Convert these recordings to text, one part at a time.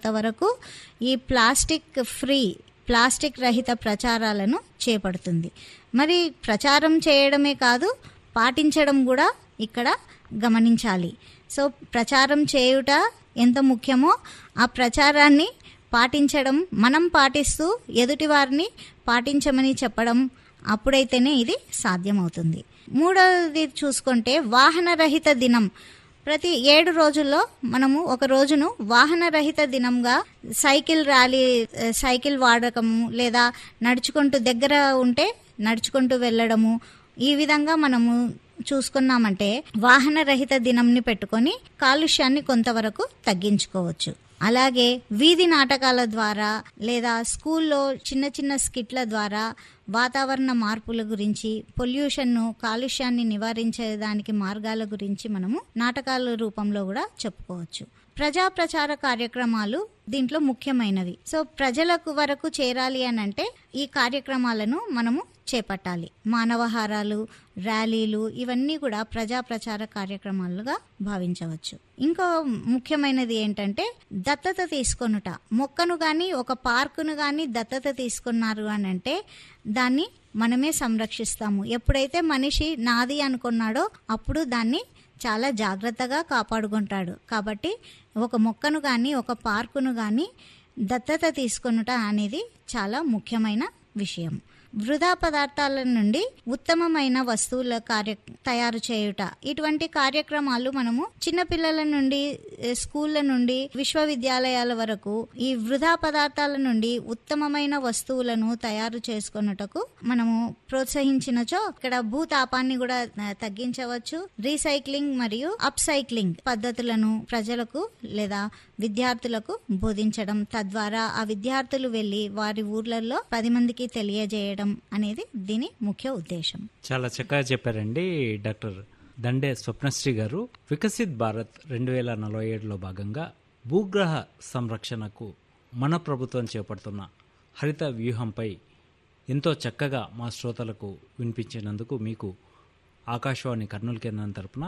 వీలైనంత వరకు ఈ ప్లాస్టిక్ ఫ్రీ ప్లాస్టిక్ రహిత ప్రచారాలను చేపడుతుంది మరి ప్రచారం చేయడమే కాదు పాటించడం కూడా ఇక్కడ గమనించాలి సో ప్రచారం చేయుట ఎంత ముఖ్యమో ఆ ప్రచారాన్ని పాటించడం మనం పాటిస్తూ ఎదుటి వారిని పాటించమని చెప్పడం అప్పుడైతేనే ఇది సాధ్యమవుతుంది మూడవది చూసుకుంటే వాహనరహిత దినం ప్రతి ఏడు రోజుల్లో మనము ఒక రోజును వాహనరహిత దినంగా సైకిల్ ర్యాలీ ఆ, సైకిల్ వాడకము లేదా నడుచుకుంటూ దగ్గర ఉంటే నడుచుకుంటూ వెళ్ళడము ఈ విధంగా మనము చూసుకున్నామంటే వాహన రహిత దినంని పెట్టుకొని కాలుష్యాన్ని కొంతవరకు తగ్గించుకోవచ్చు అలాగే వీధి నాటకాల ద్వారా లేదా స్కూల్లో చిన్న చిన్న స్కిట్ల ద్వారా వాతావరణ మార్పుల గురించి పొల్యూషన్ను కాలుష్యాన్ని నివారించేదానికి మార్గాల గురించి మనము నాటకాల రూపంలో కూడా చెప్పుకోవచ్చు ప్రజా ప్రచార కార్యక్రమాలు దీంట్లో ముఖ్యమైనవి సో ప్రజలకు వరకు చేరాలి అని అంటే ఈ కార్యక్రమాలను మనము చేపట్టాలి మానవహారాలు ర్యాలీలు ఇవన్నీ కూడా ప్రజా ప్రచార కార్యక్రమాలుగా భావించవచ్చు ఇంకో ముఖ్యమైనది ఏంటంటే దత్తత తీసుకొనుట మొక్కను కానీ ఒక పార్కును కానీ దత్తత తీసుకున్నారు అని అంటే దాన్ని మనమే సంరక్షిస్తాము ఎప్పుడైతే మనిషి నాది అనుకున్నాడో అప్పుడు దాన్ని చాలా జాగ్రత్తగా కాపాడుకుంటాడు కాబట్టి ఒక మొక్కను కానీ ఒక పార్కును కానీ దత్తత తీసుకొనుట అనేది చాలా ముఖ్యమైన విషయం వృధా పదార్థాల నుండి ఉత్తమమైన వస్తువుల కార్య తయారు చేయుట ఇటువంటి కార్యక్రమాలు మనము చిన్నపిల్లల నుండి ఏ, స్కూళ్ళ నుండి విశ్వవిద్యాలయాల వరకు ఈ వృధా పదార్థాల నుండి ఉత్తమమైన వస్తువులను తయారు చేసుకొనుటకు మనము ప్రోత్సహించినచో ఇక్కడ భూతాపాన్ని కూడా ఆ, తగ్గించవచ్చు రీసైక్లింగ్ మరియు అప్ సైక్లింగ్ పద్ధతులను ప్రజలకు లేదా విద్యార్థులకు బోధించడం తద్వారా ఆ విద్యార్థులు వెళ్లి వారి ఊర్లలో పది మందికి తెలియజేయడం అనేది దీని ముఖ్య ఉద్దేశం చాలా చక్కగా చెప్పారండి డాక్టర్ దండే స్వప్నశ్రీ గారు వికసిత్ భారత్ రెండు వేల నలభై ఏడులో భాగంగా భూగ్రహ సంరక్షణకు మన ప్రభుత్వం చేపడుతున్న హరిత వ్యూహంపై ఎంతో చక్కగా మా శ్రోతలకు వినిపించినందుకు మీకు ఆకాశవాణి కర్నూలు కేంద్రం తరపున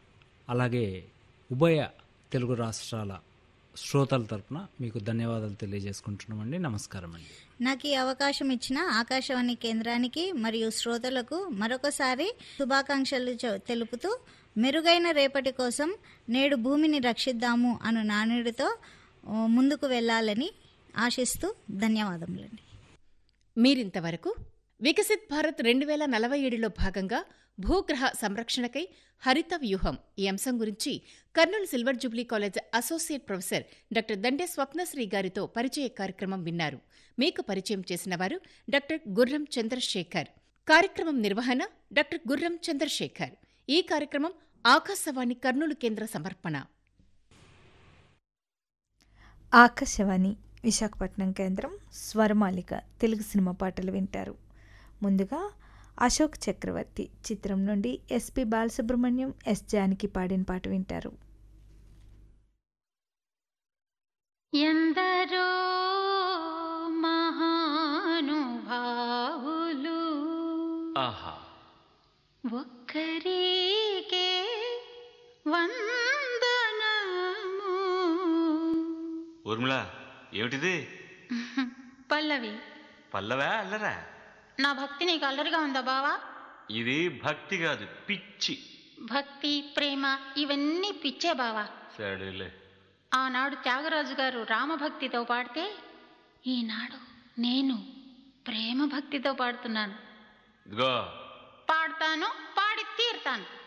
అలాగే ఉభయ తెలుగు రాష్ట్రాల శ్రోతల తరపున మీకు ధన్యవాదాలు తెలియజేసుకుంటున్నామండి నమస్కారం అండి నాకు ఈ అవకాశం ఇచ్చిన ఆకాశవాణి కేంద్రానికి మరియు శ్రోతలకు మరొకసారి శుభాకాంక్షలు చె- తెలుపుతూ మెరుగైన రేపటి కోసం నేడు భూమిని రక్షిద్దాము అను నానుడితో ఓ, ముందుకు వెళ్ళాలని ఆశిస్తూ ధన్యవాదములండి మీరింతవరకు వికసిత్ భారత్ రెండు వేల నలభై ఏడులో భాగంగా భూగ్రహ సంరక్షణకై హరిత వ్యూహం ఈ అంశం గురించి Kurnool silver jubilee college associate professor doctor Dande Swapnasri గారితో పరిచయ కార్యక్రమం విన్నారు మీకు పరిచయం చేసిన వారు డాక్టర్ గుర్రం చంద్రశేఖర్ కార్యక్రమం నిర్వహణ డాక్టర్ గుర్రం చంద్రశేఖర్ ఈ కార్యక్రమం ఆకాశవాణి కర్నూలు కేంద్ర సమర్పణ ఆకాశవాణి విశాఖపట్నం కేంద్రం స్వరమాలిక తెలుగు సినిమా పాటలు వింటారు ముందుగా అశోక్ చక్రవర్తి చిత్రం నుండి ఎస్పి బాలసుబ్రహ్మణ్యం ఎస్ జానకి పాడిన పాట వింటారు ఎందరో మహానుభావులు ఆహా ఒక్కరికే వందనము ఊర్మిళ ఏమిటిది పల్లవి పల్లవా అల్లరా నా భక్తి నీకు అల్లరిగా ఉందా బావా ఇది భక్తి కాదు పిచ్చి భక్తి ప్రేమ ఇవన్నీ పిచ్చే బావా సరేలే ఆనాడు త్యాగరాజు గారు రామభక్తితో పాడితే ఈనాడు నేను ప్రేమ భక్తితో పాడుతున్నాను ఇదిగో పాడతాను పాడి తీరుతాను